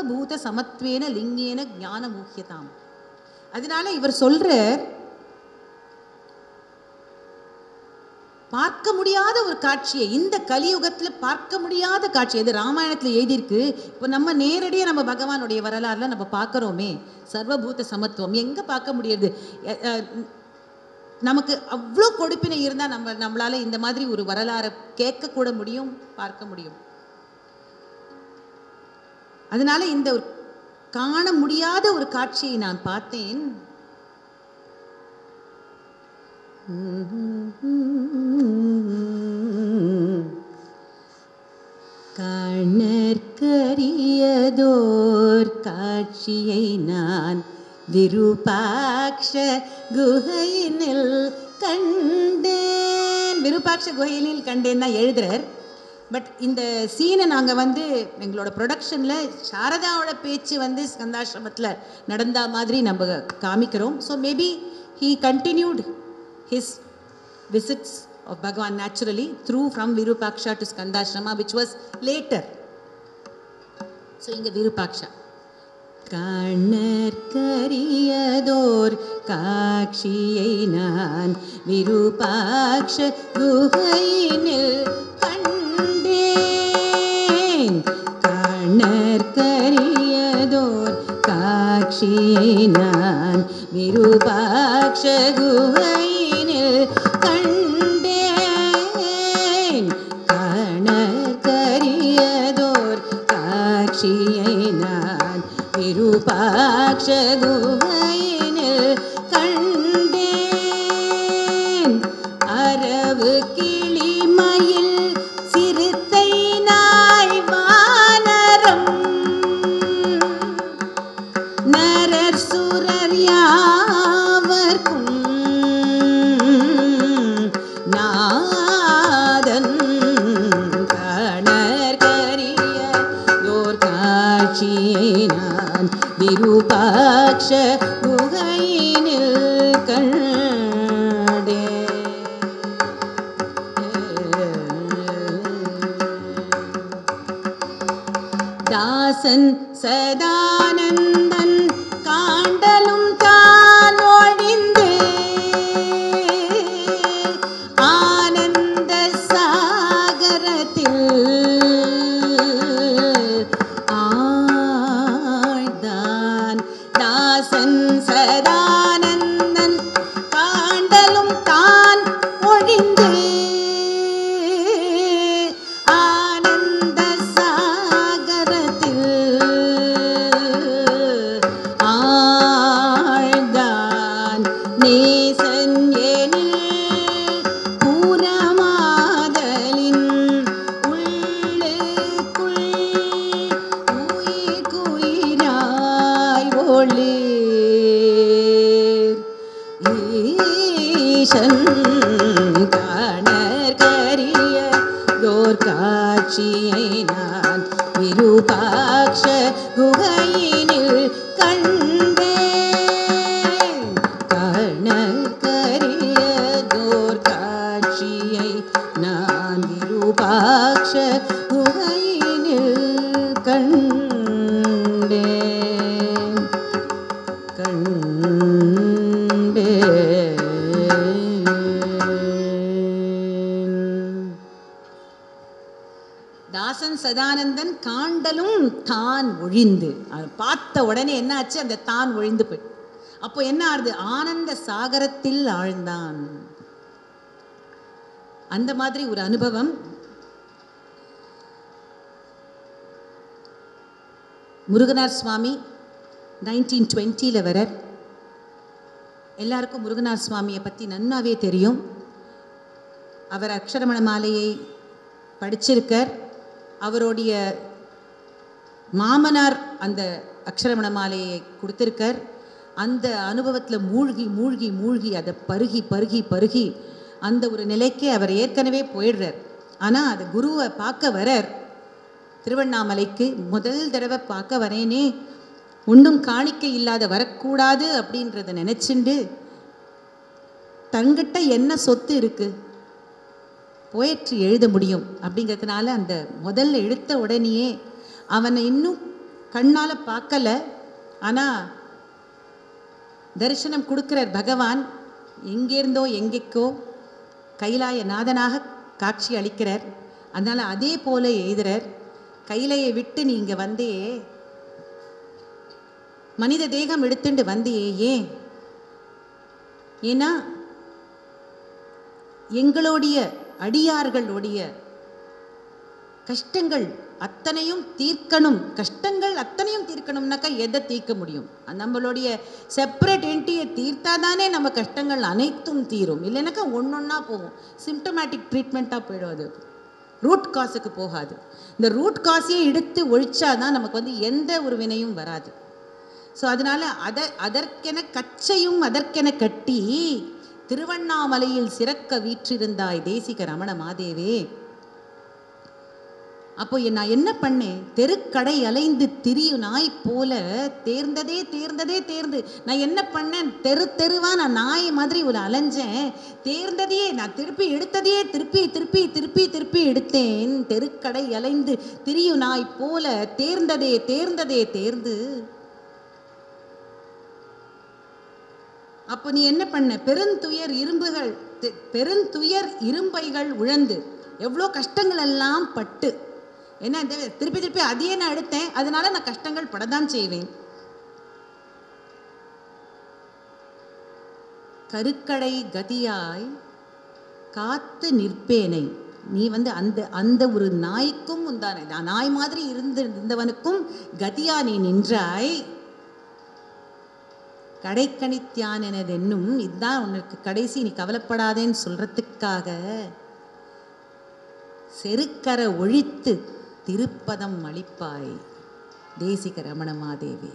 சர்வபூத சமத்வேன லிங்கேன ஞான முக்கியதாம் அதனால இவர் சொல்றார் பார்க்க முடியாத ஒரு காட்சியை இந்த கலியுகத்துல பார்க்க முடியாத காட்சி இது ராமாயணத்துல எழுதியிருக்கு இப்போ நம்ம நேரடியாக நம்ம பகவானுடைய வரலாறுல நம்ம பார்க்குறோமே சர்வபூத சமத்துவம் எங்க பார்க்க முடியுது அ, அ, நமக்கு அவ்வளோ கொடுப்பினை இருந்தால் நம்ம நம்மளால இந்த மாதிரி ஒரு வரலாறை கேட்க கூட முடியும் பார்க்க முடியும் அதனால இந்த ஒரு காண முடியாத ஒரு காட்சியை நான் பார்த்தேன் கண்ணற்கரியதோர் காட்சியை நான் விருபாக்ஷ குகையினில் கண்டேன் விருபாக்ஷ குகையினில் கண்டேன் தான் எழுதுறார் பட் இந்த சீனை நாங்கள் வந்து எங்களோட ப்ரொடக்ஷனில் சாரதாவோட பேச்சு வந்து ஸ்கந்தாசிரமத்தில் நடந்த மாதிரி நம்ம காமிக்கிறோம் so maybe he continued his visits of Bhagavan naturally through from Virupaksha to Skandashrama, which was later. So, இங்க விருபாக்ஷா கண்ணற்கரியதோர் காட்சியை நான் விருபாக்ஷ குகையினில் கண்டேன் கண்ணற்கரியதோர் காட்சியை நான் விருபாக்ஷ குகையினில் கண்டேன் கணக்கரியதோர் காட்சியை நான் விருபாக்ஷ குகையினில் கண்டேன் அரவு கிளிமயில் சிறுத்தை நாய் வானரம் நரர் சுரர் யாவர்க்கும் நாதன் கணற்கரிய யோர் காட்சியை நான் விருபாக்ஷ குகையினில் கண்டே தாசன் சதானந்தன் காண்டலும் தான் ஒழிந்து ஆனந்த சாகரத்தில் ஆழ்ந்தான் தாசன் சதானந்தன் காண்டலும் தான் ஒழிந்து ஆனந்த சாகரத்தில் ஆழ்ந்தான் நேசன் எனில் புறமாதலின் உள்ளுக்குள் உயிர் குயிராய் ஒளிர் ஈசன் காணற்கரிய யோர் காட்சியை நான் விருபாக்ஷ குகையினில் கண்டேன் கணக்கரிய தோர் காட்சியை நான் விருபாக்ஷ குகையினில் கண்டேன் கண்டேன் தாசன் சதானந்தன் காண்டலும் தான் ஒழிந்து அவர் பார்த்த உடனே என்ன ஆச்சு அந்த தான் ஒழிந்து போய் அப்போ என்ன ஆறுது ஆனந்த சாகரத்தில் ஆழ்ந்தான் அந்த மாதிரி ஒரு அனுபவம் முருகனார் சுவாமி நைன்டீன் டுவெண்ட்டியில் வரார் எல்லாருக்கும் முருகனார் சுவாமியை பற்றி நன்னாவே தெரியும் அவர் அக்ஷரமண மாலையை படிச்சிருக்கார் அவருடைய மாமனார் அந்த அக்ஷரமண மாலையை கொடுத்திருக்கார் அந்த அனுபவத்தில் மூழ்கி மூழ்கி மூழ்கி அதை பருகி பருகி பருகி அந்த ஒரு நிலைக்கு அவர் ஏற்கனவே போயிடுறார் ஆனால் அது குருவை பார்க்க வரார் திருவண்ணாமலைக்கு முதல் தடவை பார்க்க வரேனே ஒன்றும் காணிக்கை இல்லாத வரக்கூடாது அப்படின்றத நினச்சிண்டு தங்கிட்ட என்ன சொத்து இருக்குது போயட்ரி எழுத முடியும் அப்படிங்கிறதுனால அந்த முதல்ல எடுத்த உடனேயே அவனை இன்னும் கண்ணால் பார்க்கல ஆனால் தரிசனம் கொடுக்கிறார் பகவான் எங்கேருந்தோ எங்கேக்கோ கைலாய நாதனாக காட்சி அளிக்கிறார் அதனால் அதே போல எழுதுறார் கைலையை விட்டு நீங்க வந்தே மனித தேகம் எடுத்துண்டு வந்தியே ஏன் ஏன்னா எங்களுடைய அடியார்களுடைய கஷ்டங்கள் அத்தனையும் தீர்க்கணும் கஷ்டங்கள் அத்தனையும் தீர்க்கணும்னாக்கா எதை தீர்க்க முடியும் நம்மளுடைய செப்பரேட் என்டியை தீர்த்தா தானே நம்ம கஷ்டங்கள் அனைத்தும் தீரும் இல்லைனாக்கா ஒன்றொன்னா போகும் சிம்டமேட்டிக் ட்ரீட்மெண்ட்டாக போயிடும் அது ரூட் காஸுக்கு போகாது இந்த ரூட் காஸையே எடுத்து ஒழிச்சாதான் நமக்கு வந்து எந்த ஒரு வினையும் வராது ஸோ அதனால அத அதற்கென கச்சையும் அதற்கென கட்டி திருவண்ணாமலையில் சிறக்க வீற்றிருந்தாய் தேசிக ரமண மாதேவே அப்போ என் நான் என்ன பண்ணேன் தெருக்கடை அலைந்து திரியும் நாய் போல தேர்ந்ததே தேர்ந்ததே தேர்ந்து நான் என்ன பண்ணேன் தெரு தெருவா நான் நாய் மாதிரி ஒரு அலைஞ்சேன் தேர்ந்ததையே நான் திருப்பி எடுத்ததையே திருப்பி திருப்பி திருப்பி திருப்பி எடுத்தேன் தெருக்கடை அலைந்து திரியும் நாய் போல தேர்ந்ததே தேர்ந்ததே தேர்ந்து அப்போ நீ என்ன பண்ண பெருந்துயர் இரும்புகள் தெ- பெருந்துயர் இரும்பைகள் உழந்து எவ்வளோ கஷ்டங்கள் எல்லாம் பட்டு என்ன இந்த திருப்பி திருப்பி அதையே நான் எடுத்தேன் அதனால நான் கஷ்டங்கள் படத்தான் செய்வேன் கருக்கடை கதியாய் காத்து நிற்பேனை நீ வந்து அந்த அந்த ஒரு நாய்க்கும் உண்டான நான் நாய் மாதிரி இருந்து இருந்தவனுக்கும் கதியா நீ நின்றாய் கடைக்கணித்யான் எனதென்னும் இதுதான் உனக்கு கடைசி நீ கவலைப்படாதேன்னு சொல்றதுக்காக செருக்கர ஒழித்து திருப்பதம் அளிப்பாய் தேசிக ரமண மாதேவி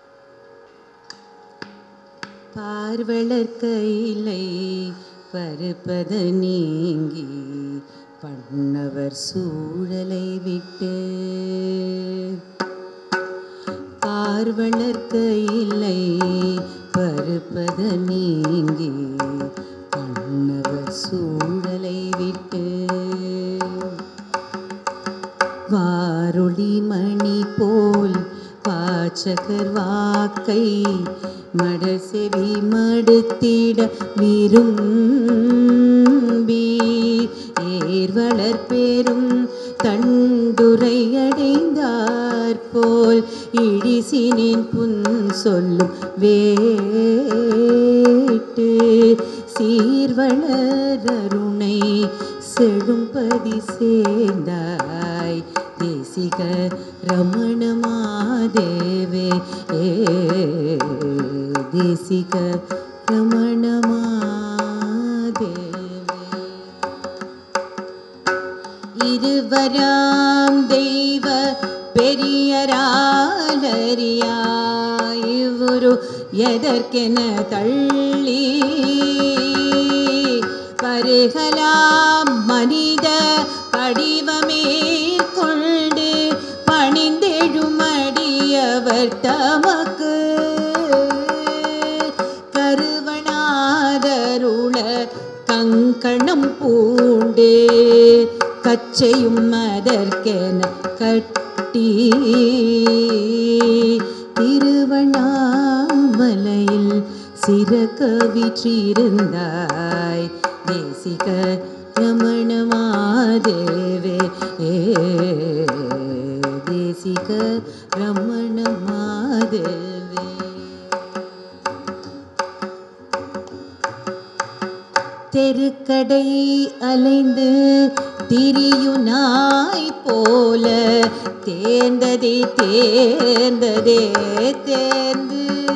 பார்வளர் கையிலை பருப்பத நீங்கி பண்ணவர் சூழலை விட்டு பார்வளர் கையிலை பருப்பத நீங்கி பண்ணவர் சூழலை விட்டு வாரொளி மணி போல் வாச்சகர் வாக்கை மடசெவி மடுத்திட விரும்பி ஏர்வளர் பெரும் தண்டுரை அடைந்தார் போல் இடிசினின் புன் சொல்லும் வேட்டு சீர்வளரருணை செழும்பதி சேர்ந்தாய் தேசிக ரமண மாதேவே ஏ தேசிக ரமண மாதேவே இருவராம் தெய்வ பெரியராலறியாயுரு எதற்கென தள்ளி பருகலாம் மனித படிவமேற்கொண்டு பணிந்தெழுமடியவர் தமக்கு கருவனாதருள கங்கணம் பூண்டு கச்சையும் அதற்கென கட்டி திருவண்ணாமலையில் சிறகவிற்றிருந்தாய் தேசிக ரமண மாதேவே ஏ தேசிக ரமண மாதேவே தெருக்கடை அலைந்து திரியுனாய் போல தேர்ந்ததே தேர்ந்ததே தேர்ந்து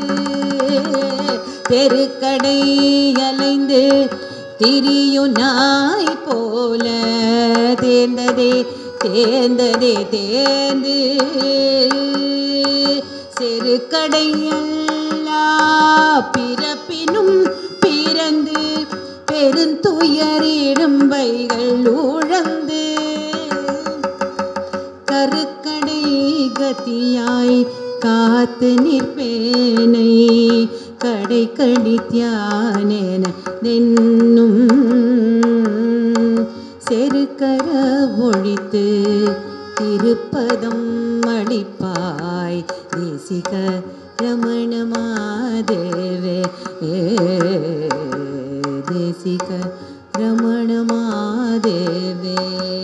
தெருக்கடை அலைந்து திரியுனாய் போல தேர்ந்ததே தேர்ந்ததே தேர்ந்து செருக்கடையல்லா பிறப்பினும் பிறந்து பெருந்துயரிடும்பைகள் உழந்து கருக்கடை கதியாய் காத்து நிற்பேனை கடை கடித்யானென நென்னும் செருக்கர ஒழித்து திருப்பதம் அளிப்பாய் தேசிக ரமண மாதேவே ஏ தேசிக ரமண மாதேவே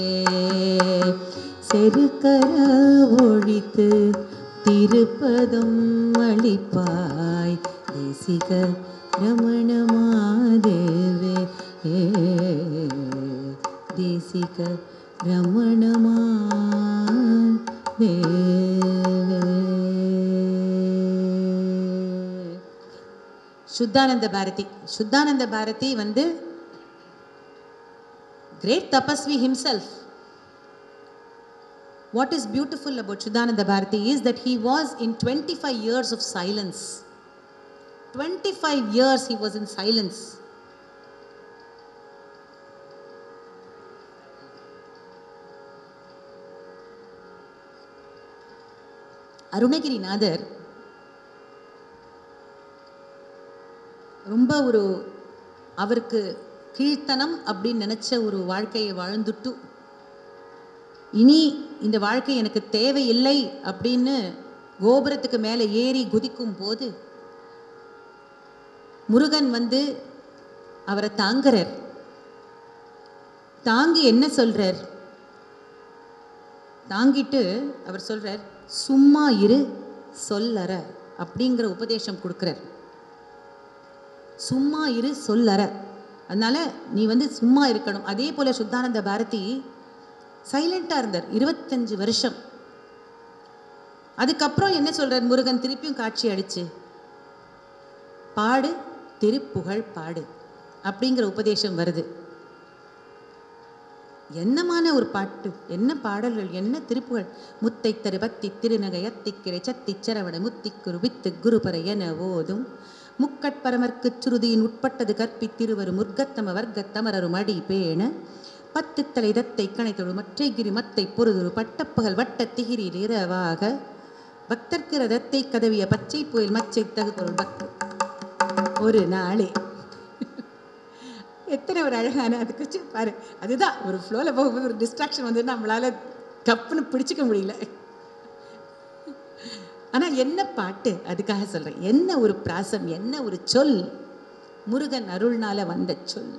செருக்கர ஒழித்து திருப்பதம் அளிப்பாய் தேசிக ரமண மாதேவே ஏ தேசிக ரமண மாதேவே சுத்தானந்த பாரதி சுத்தானந்த பாரதி வந்து great tapasvi himself what is beautiful about Shuddhananda Bharati is that he was in 25 years of silence 25 years he was in silence Arunagirinathar ரொம்ப ஒரு அவருக்கு கீழ்த்தனம் அப்படின்னு நினச்ச ஒரு வாழ்க்கையை வாழ்ந்துட்டு இனி இந்த வாழ்க்கை எனக்கு தேவையில்லை அப்படின்னு கோபுரத்துக்கு மேலே ஏறி குதிக்கும் போது முருகன் வந்து அவரை தாங்குறார் தாங்கி என்ன சொல்றார் தாங்கிட்டு அவர் சொல்றார் சும்மா இரு சொல்லற அப்படிங்கிற உபதேசம் கொடுக்குறார் சும்மா இரு சொல்லற அதனால நீ வந்து சும்மா இருக்கணும் அதே போல சுத்தானந்த பாரதி சைலண்டா இருந்தார் இருபத்தஞ்சு வருஷம் அதுக்கப்புறம் என்ன சொல்றார் முருகன் திருப்பியும் காட்சி அடிச்சு பாடு திருப்புகழ் பாடு அப்படிங்கிற உபதேசம் வருது என்னமான ஒரு பாட்டு என்ன பாடல்கள் என்ன திருப்புகழ் முத்தை தரு பத்தி திருநகை அத்திக்கிரை சத்திச்சரவண முத்திக்குரு வித்து குருபர என ஓதும் முக்கட்பரமர்க்குச் சுருதியின் உட்பட்டது கற்பித்திருவரும் முர்க்கத்தம வர்க்கத்தமரரும் அடி பேண பத்து தலை தத்தை கணைத்தொழு மற்றை கிரி மத்தை பொருதுரு பட்டப்பகல் வட்ட திகிரில் இரவாக பக்தர்க்கு ரதத்தை கதவிய பச்சை புயல் மச்சை தகுதொரு பக்தர் ஒரு நாளே எத்தனை ஒரு அழகான அதுக்கு சி- பாரு அதுதான் ஒரு ஃப்ளோவில் போகும்போது ஒரு டிஸ்ட்ராக்ஷன் வந்து நம்மளால கப்புன்னு பிடிச்சிக்க முடியல ஆனா என்ன பாட்டு அதுக்காக சொல்றேன் என்ன ஒரு பிராசம் என்ன ஒரு சொல் முருகன் அருள்னால வந்த சொல்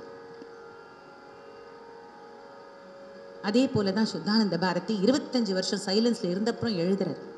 அதே போல தான் சுத்தானந்த பாரதி இருபத்தஞ்சு வருஷம் சைலன்ஸ்ல இருந்தப்புறம் எழுதுறாரு